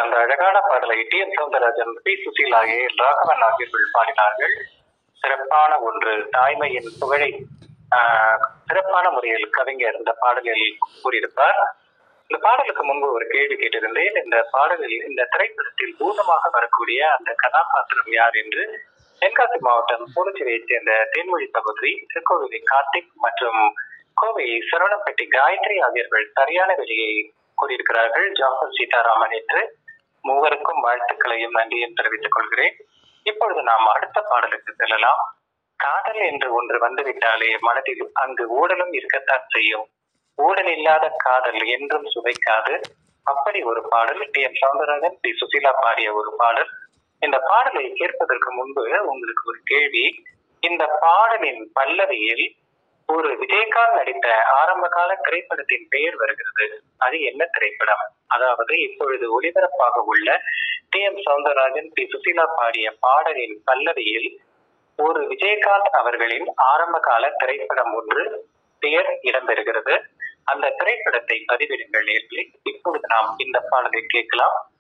அந்த அழகான பாடலை T M Soundararajan P Susheela A Raghavan ஆகியோர்கள் பாடினார்கள் சிறப்பான ஒன்று தாய்மையின் புகழை ஆஹ், சிறப்பான முறையில் கவிஞர் இந்த பாடலில் கூறியிருப்பார் இந்த பாடலுக்கு முன்பு ஒரு கேள்வி கேட்டிருந்தேன் இந்த பாடலில் இந்த திரைப்படத்தில் பூதமாக வரக்கூடிய அந்த கதாபாத்திரம் யார் என்று தென்காசி மாவட்டம் புதுச்சேரியை சேர்ந்த தென்மொழி சகோதரி திருக்கோவிலை கார்த்திக் மற்றும் கோவை சரவணப்பட்டி காயத்ரி ஆகியோர்கள் சரியான விலையை கூறியிருக்கிறார்கள் ஜாஃபர் சீதாராமன் என்று மூவருக்கும் வாழ்த்துக்களையும் நன்றியும் தெரிவித்துக் கொள்கிறேன் இப்பொழுது நாம் அடுத்த பாடலுக்கு செல்லலாம் காதல் என்று ஒன்று வந்துவிட்டாலே மனதில் அங்கு ஊடலும் இருக்கத்தான் செய்யும் ஊடல் இல்லாத காதல் என்றும் சுவைக்காது அப்படி ஒரு பாடல் T M Soundararajan P Susheela பாடிய ஒரு பாடல் இந்த பாடலை கேட்பதற்கு முன்பு உங்களுக்கு ஒரு கேள்வி இந்த பாடலின் பல்லவியில் ஒரு விஜயகாந்த் நடித்த ஆரம்ப கால திரைப்படத்தின் பெயர் வருகிறது அது என்ன திரைப்படம் அதாவது இப்பொழுது ஒளிபரப்பாக உள்ள T M Soundararajan P Susheela பாடிய பாடலின் பல்லவியில் ஒரு விஜயகாந்த் அவர்களின் ஆரம்ப கால திரைப்படம் ஒன்று பெயர் இடம்பெறுகிறது அந்த திரைப்படத்தை பதிவிடுங்கள் நேர்களே இப்பொழுது நாம் இந்த பாடலை கேட்கலாம்